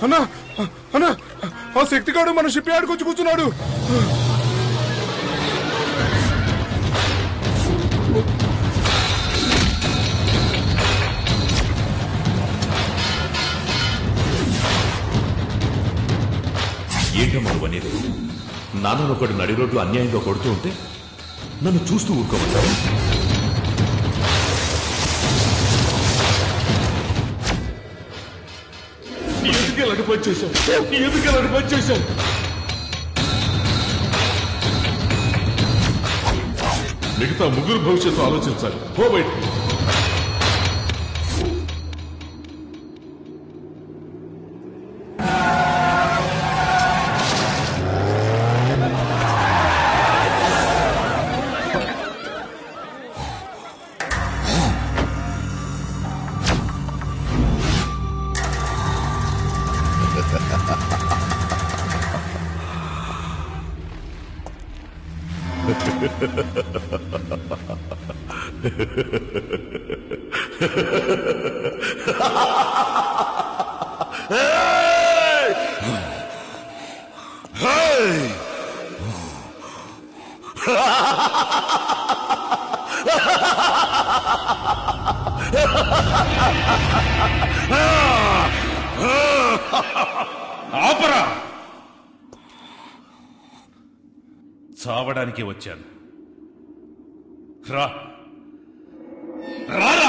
అన్నా అన్నా ఆ శక్తిగాడు మన షిప్ యార్డ్కి వచ్చి కూర్చున్నాడు ఏంటమ్మా నువ్వు అనేది నాన్నను ఒకడు నడి రోడ్డు అన్యాయంగా కొడుతూ ఉంటే నన్ను చూస్తూ ఊరుకోమంటావు నీ ఎందుకు ఇలాంటి పని చేశావు నీ ఎందుకు ఇలాంటి పని చేశావు మిగతా ముగ్గురు భవిష్యత్తు ఆలోచించాలి పో బయటికి ఆపరా చావడానికి వచ్చాను రా రారా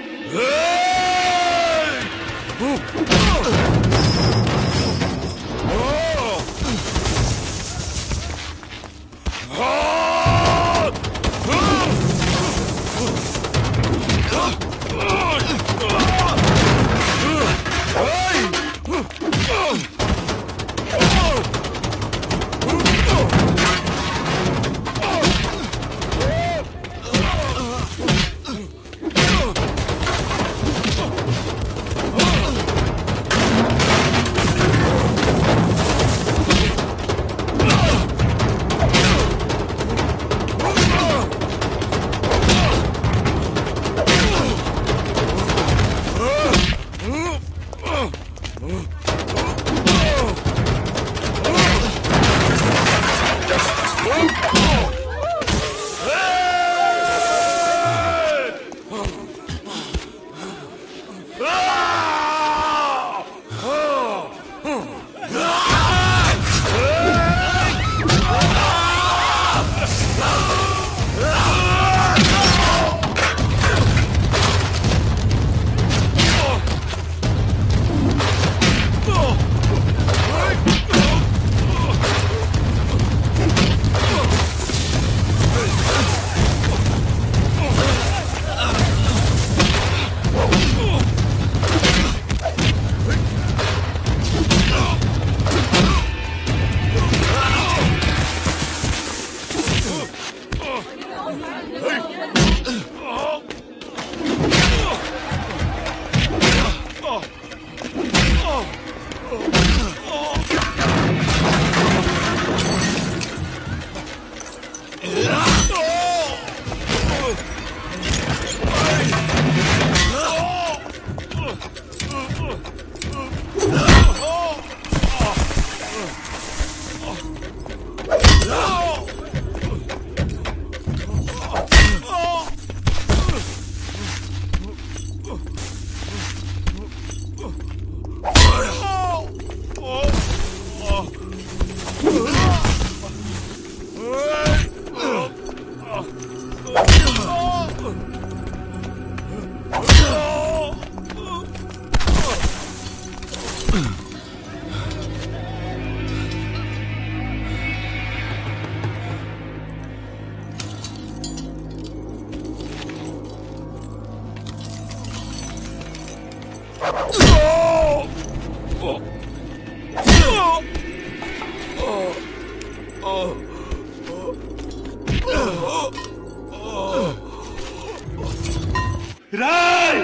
రాయ్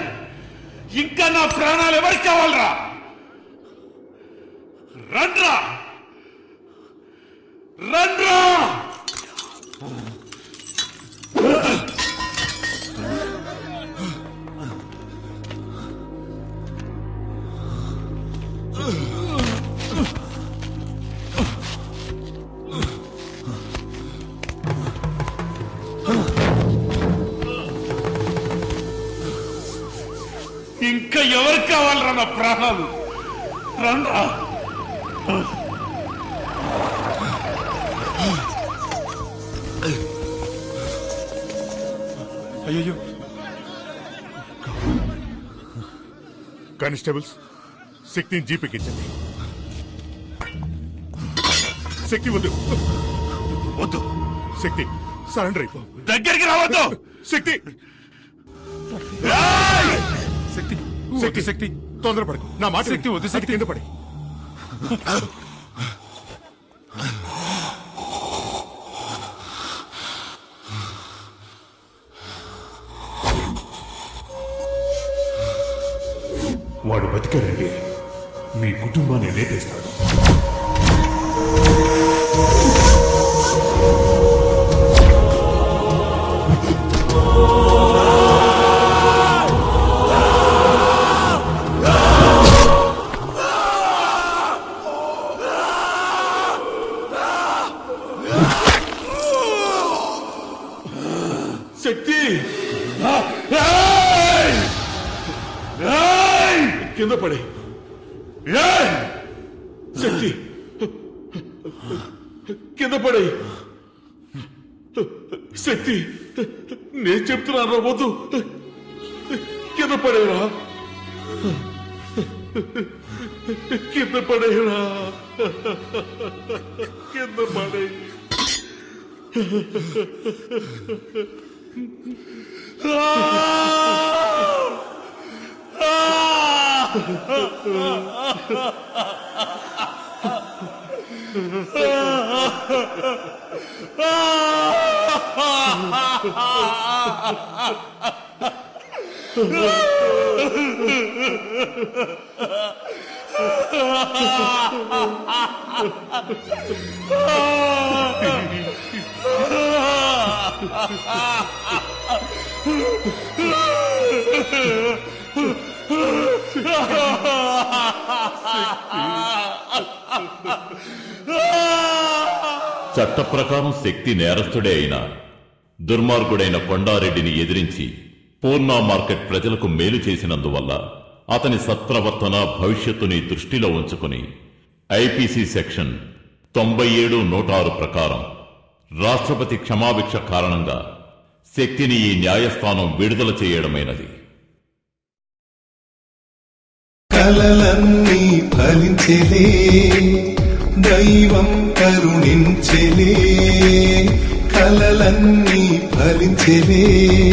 ఇంకా నా ప్రాణాలు ఎవరికి కావాలరా రండ్రా రండ్రా Ugh. ఇంకా ఎవరికి కావాలరా నా ప్రాణాలు రండ్రా అయ్యో కానిస్టేబుల్స్ శక్తిని జీపెక్కించండి శక్తి వద్దు వద్దు శక్తి సరెండర్ అయిపో దగ్గరికి రావద్దు శక్తి శక్తి శక్తి శక్తి తొందరపడకు నా మాట శక్తి వద్దు శక్తి కింద పడి వాడు బతికాడండి మీ కుటుంబాన్ని లేపేస్తాడు శక్తి ఏయ్! ఏయ్! కింద పడి ఏయ్! శక్తి కింద పడి శక్తి నేను చెప్తున్నాను రా వద్దు కింద పడేరా కింద పడేరా కింద పడే చట్ట ప్రకారం శక్తి నేరస్తుడే అయినా దుర్మార్గుడైన కొండారెడ్డిని ఎదిరించి పూర్ణ మార్కెట్ ప్రజలకు మేలు చేసినందువల్ల అతని సత్ప్రవర్తన భవిష్యత్తుని దృష్టిలో ఉంచుకుని ఐపీసీ సెక్షన్ తొంభై ఏడు నూట ఆరు ప్రకారం రాష్ట్రపతి క్షమాభిక్ష కారణంగా శక్తిని ఈ న్యాయస్థానం విడుదల చేయడమైనది కలలన్నీ ఫలించెలే దైవం కరుణించెలే కలలన్నీ ఫలించెలే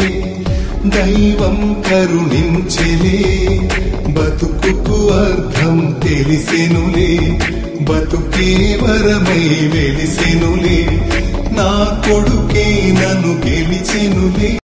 దైవం కరుణించెలే బతుకుకు అర్థం తెలిసెనులే బతుకే వరమై వెలిసెనులే నా కొడుకే నన్ను గెలిచెనులే